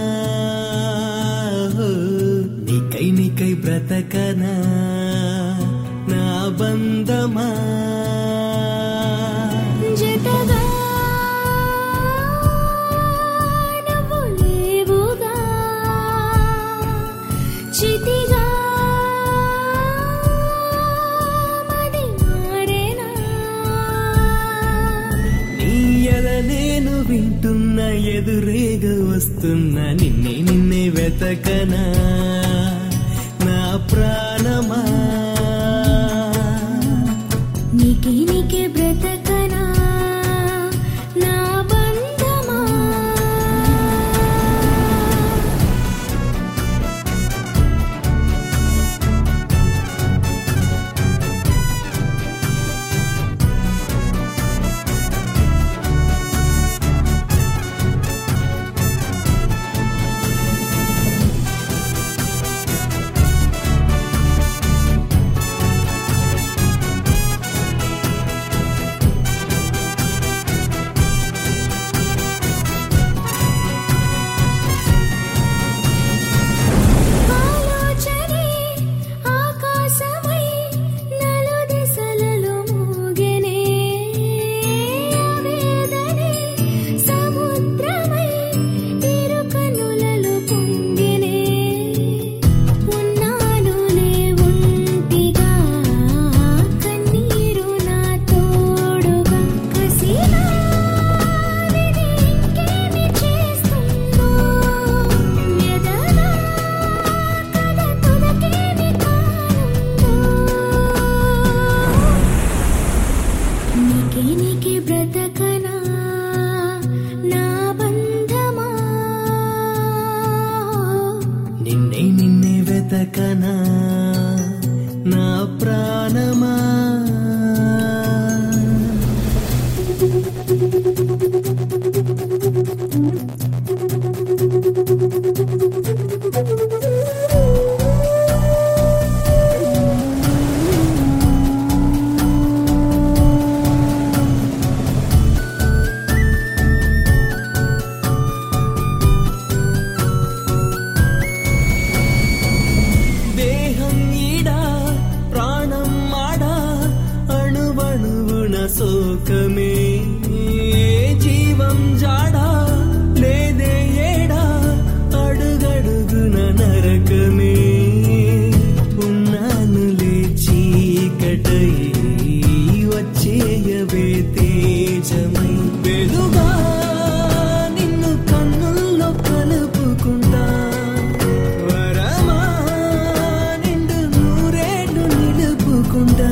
నీకై నీకై బ్రతకనా నా బంధమా జతగా నువ్వు లేవుగా చితిగా మది మారేనా నీయల నేను వింటున్న ఎదురేగ వస్తున్న నిన్నే నిన్నే వెతకనా నా ప్రాణమా నీకే నీకే బ్రతకనా నా బంధమా ఆలోచనే ఆకాశమై నలు దిశలలో మోగెనే ఆవేదనే సముద్రమై ఇరు కన్నులలో పొంగెనే ఉన్నానులే ఒంటిగా కన్నీరు నా తోడుగా కసిగా విధి ఇంకేమి చేస్తుందో మెదగా కథ తుదకేమి కానుందో నీకే నీకే బ్రతకనా నా బంధమా నిన్నే నిన్నే వెతకనా నా ప్రాణమా దేహం ఈడా ప్రాణం మాడా అణువణువున శోకమే జీవం జాడా లేదే ఏడా అడుగడుగున నరకమే ఉన్నాను చీకటై వచ్చేయవే తేజమై వెలుగా నిన్ను కన్నుల్లో కలుపుకుంటా వరమా నిండు నూరేళ్ళు నిలుపుకుంటా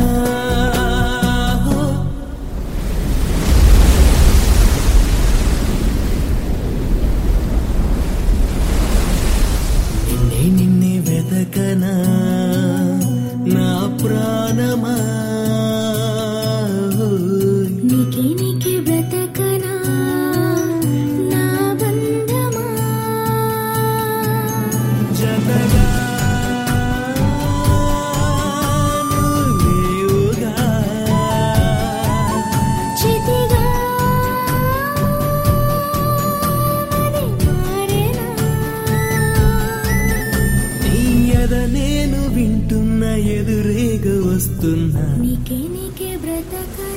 నిన్నే నిన్నే వెతకనా నా ప్రాణమా నీకే నీకే బ్రతకనా నా బంధమా జతగా నువ్వేవుగా చితిగా మది మారేనా నీయద నేను వింటున్న ఎదురేగ వస్తున్నా నీకే నీకే బ్రతకనా